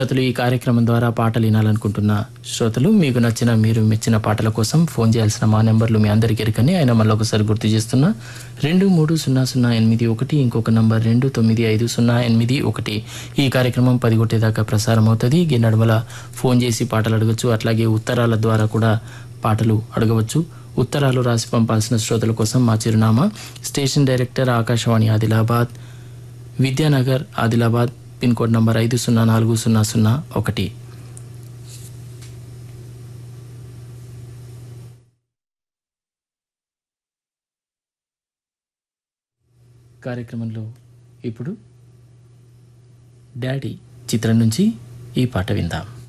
శ్రోతలు ఈ కార్యక్రమం ద్వారా పాటలు వినాలనుకుంటున్న శ్రోతలు మీకు నచ్చిన మీరు మెచ్చిన పాటల కోసం ఫోన్ చేయాల్సిన మా నెంబర్లు మీ అందరికీ ఎరుకని ఆయన మళ్ళీ ఒకసారి గుర్తు చేస్తున్నా రెండు మూడు సున్నా సున్నా ఎనిమిది ఒకటి ఇంకొక నంబర్ రెండు తొమ్మిది ఐదు సున్నా ఎనిమిది ఒకటి ఈ కార్యక్రమం పది కొట్టేదాకా ప్రసారం అవుతుంది ఈ నడుమల ఫోన్ చేసి పాటలు అడగచ్చు అట్లాగే ఉత్తరాల ద్వారా కూడా పాటలు అడగవచ్చు ఉత్తరాలు రాసి పంపాల్సిన శ్రోతల కోసం మా చిరునామా station director Akashvani Adilabad Vidyanagar Adilabad pin code number ఐదు సున్నా నాలుగు సున్నా సున్నా ఒకటి కార్యక్రమంలో ఇప్పుడు డాడీ చిత్రం నుంచి ఈ పాట విందాం